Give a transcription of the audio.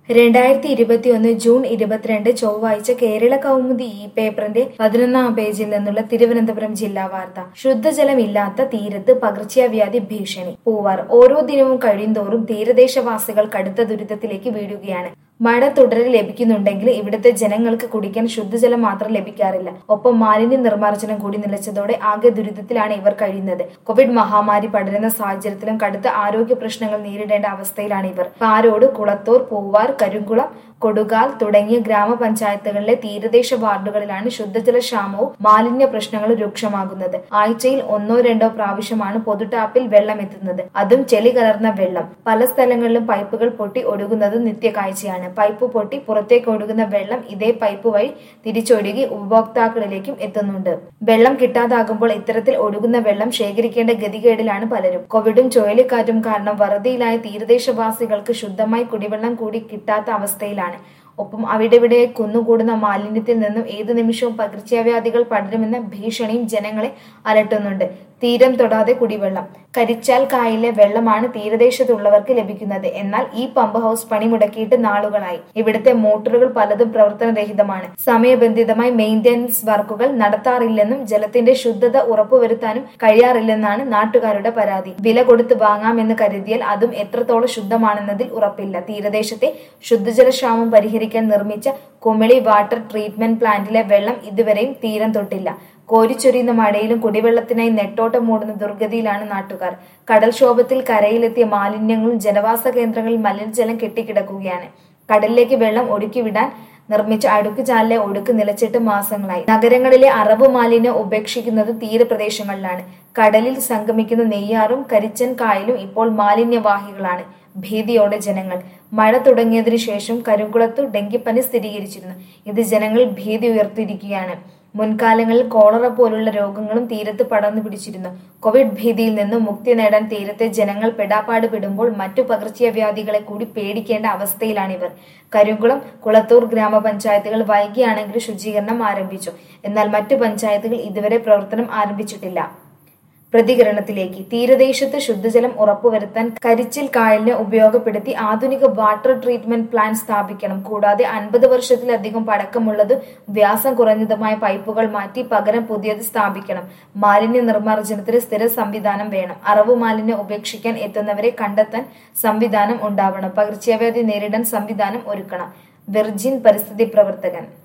രണ്ടായിരത്തി ഇരുപത്തിയൊന്ന് ജൂൺ ഇരുപത്തിരണ്ട് ചൊവ്വാഴ്ച കേരള കൗമുദി ഈ പേപ്പറിന്റെ പതിനൊന്നാം പേജിൽ നിന്നുള്ള തിരുവനന്തപുരം ജില്ലാ വാർത്ത ശുദ്ധജലമില്ലാത്ത തീരത്ത് പകർച്ചവ്യാധി ഭീഷണി പൂവാർ ഓരോ ദിനവും കഴിയുന്തോറും തീരദേശവാസികൾ കടുത്ത ദുരിതത്തിലേക്ക് വീഴുകയാണ് മഴ തുടരെ ലഭിക്കുന്നുണ്ടെങ്കിൽ ഇവിടുത്തെ ജനങ്ങൾക്ക് കുടിക്കാൻ ശുദ്ധജലം മാത്രം ലഭിക്കാറില്ല ഒപ്പം മാലിന്യ നിർമ്മാർജ്ജനം കൂടി നിലച്ചതോടെ ആകെ ദുരിതത്തിലാണ് ഇവർ കഴിയുന്നത് കോവിഡ് മഹാമാരി പടരുന്ന സാഹചര്യത്തിലും കടുത്ത ആരോഗ്യ പ്രശ്നങ്ങൾ നേരിടേണ്ട അവസ്ഥയിലാണ് ഇവർ പാരോട് കുളത്തൂർ പൂവാർ കരുകുളം കൊടുകാൽ തുടങ്ങിയ ഗ്രാമപഞ്ചായത്തുകളിലെ തീരദേശ വാർഡുകളിലാണ് ശുദ്ധജല ക്ഷാമവും മാലിന്യ പ്രശ്നങ്ങളും രൂക്ഷമാകുന്നത് ആഴ്ചയിൽ ഒന്നോ രണ്ടോ പ്രാവശ്യമാണ് പൊതുടാപ്പിൽ വെള്ളം എത്തുന്നത് അതും ചെളി കലർന്ന വെള്ളം പല സ്ഥലങ്ങളിലും പൈപ്പുകൾ പൊട്ടി ഒഴുകുന്നത് നിത്യകാഴ്ചയാണ് പൈപ്പ് പൊട്ടി പുറത്തേക്ക് ഒഴുകുന്ന വെള്ളം ഇതേ പൈപ്പ് വഴി തിരിച്ചൊഴുകി ഉപഭോക്താക്കളിലേക്കും എത്തുന്നുണ്ട് വെള്ളം കിട്ടാതാകുമ്പോൾ ഇത്തരത്തിൽ ഒഴുകുന്ന വെള്ളം ശേഖരിക്കേണ്ട ഗതികേടിലാണ് പലരും കോവിഡും ചുഴലിക്കാറ്റും കാരണം വറുതിയിലായ തീരദേശവാസികൾക്ക് ശുദ്ധമായി കുടിവെള്ളം കൂടി കിട്ടാത്ത അവസ്ഥയിലാണ് ഒപ്പം അവിടെവിടെ കുന്നുകൂടുന്ന മാലിന്യത്തിൽ നിന്നും ഏതു നിമിഷവും പകർച്ചവ്യാധികൾ പടരുമെന്ന ഭീഷണിയും ജനങ്ങളെ അലട്ടുന്നുണ്ട് തീരം തൊടാതെ കുടിവെള്ളം കരിച്ചാൽ കായലിലെ വെള്ളമാണ് തീരദേശത്തുള്ളവർക്ക് ലഭിക്കുന്നത് എന്നാൽ ഈ പമ്പ് ഹൗസ് പണിമുടക്കിയിട്ട് നാളുകളായി ഇവിടുത്തെ മോട്ടോറുകൾ പലതും പ്രവർത്തനരഹിതമാണ് സമയബന്ധിതമായി മെയിന്റനൻസ് വർക്കുകൾ നടത്താറില്ലെന്നും ജലത്തിന്റെ ശുദ്ധത ഉറപ്പുവരുത്താനും കഴിയാറില്ലെന്നാണ് നാട്ടുകാരുടെ പരാതി വില കൊടുത്ത് വാങ്ങാമെന്ന് കരുതിയാൽ അതും എത്രത്തോളം ശുദ്ധമാണെന്നതിൽ ഉറപ്പില്ല തീരദേശത്തെ ശുദ്ധജലക്ഷാമം പരിഹരിക്കാൻ നിർമ്മിച്ച കുമിളി വാട്ടർ ട്രീറ്റ്മെന്റ് പ്ലാന്റിലെ വെള്ളം ഇതുവരെയും തീരം തൊട്ടില്ല കോരിച്ചൊരിയുന്ന മഴയിലും കുടിവെള്ളത്തിനായി നെട്ടോട്ടം മൂടുന്ന ദുർഗതിയിലാണ് നാട്ടുകാർ കടൽക്ഷോഭത്തിൽ കരയിലെത്തിയ മാലിന്യങ്ങളും ജനവാസ കേന്ദ്രങ്ങളിൽ മലിനജലം കെട്ടിക്കിടക്കുകയാണ് കടലിലേക്ക് വെള്ളം ഒഴുക്കിവിടാൻ നിർമ്മിച്ച അടുക്കുചാലിലെ ഒഴുക്ക് നിലച്ചിട്ട് മാസങ്ങളായി നഗരങ്ങളിലെ അറബ് മാലിന്യം ഉപേക്ഷിക്കുന്നത് തീരപ്രദേശങ്ങളിലാണ് കടലിൽ സംഗമിക്കുന്ന നെയ്യാറും കരിച്ചൻ കായലും ഇപ്പോൾ മാലിന്യവാഹികളാണ് ഭീതിയോടെ ജനങ്ങൾ മഴ തുടങ്ങിയതിനു ശേഷം കരുംകുളത്ത് ഡെങ്കിപ്പനി സ്ഥിരീകരിച്ചിരുന്നു ഇത് ജനങ്ങളിൽ ഭീതി ഉയർത്തിയിരിക്കുകയാണ് മുൻകാലങ്ങളിൽ കോളറ പോലുള്ള രോഗങ്ങളും തീരത്ത് പടർന്നു പിടിച്ചിരുന്നു കോവിഡ് ഭീതിയിൽ നിന്നും മുക്തി നേടാൻ തീരത്തെ ജനങ്ങൾ പെടാപ്പാട് പെടുമ്പോൾ മറ്റു പകർച്ചവ്യാധികളെ കൂടി പേടിക്കേണ്ട അവസ്ഥയിലാണിവർ കരിങ്കുളം കുളത്തൂർ ഗ്രാമപഞ്ചായത്തുകൾ വൈകിയാണെങ്കിൽ ശുചീകരണം ആരംഭിച്ചു എന്നാൽ മറ്റു പഞ്ചായത്തുകൾ ഇതുവരെ പ്രവർത്തനം ആരംഭിച്ചിട്ടില്ല പ്രതികരണത്തിലേക്ക് തീരദേശത്ത് ശുദ്ധജലം ഉറപ്പുവരുത്താൻ കരിച്ചിൽ കായലിനെ ഉപയോഗപ്പെടുത്തി ആധുനിക വാട്ടർ ട്രീറ്റ്മെന്റ് പ്ലാന്റ് സ്ഥാപിക്കണം കൂടാതെ അൻപത് വർഷത്തിലധികം പഴക്കമുള്ളതും വ്യാസം കുറഞ്ഞതുമായ പൈപ്പുകൾ മാറ്റി പകരം പുതിയത് സ്ഥാപിക്കണം മാലിന്യ നിർമ്മാർജ്ജനത്തിന് സ്ഥിര സംവിധാനം വേണം അറവ് മാലിന്യം ഉപേക്ഷിക്കാൻ എത്തുന്നവരെ കണ്ടെത്താൻ സംവിധാനം ഉണ്ടാവണം പകർച്ചവ്യാധി നേരിടാൻ സംവിധാനം ഒരുക്കണം വെർജിൻ പരിസ്ഥിതി പ്രവർത്തകൻ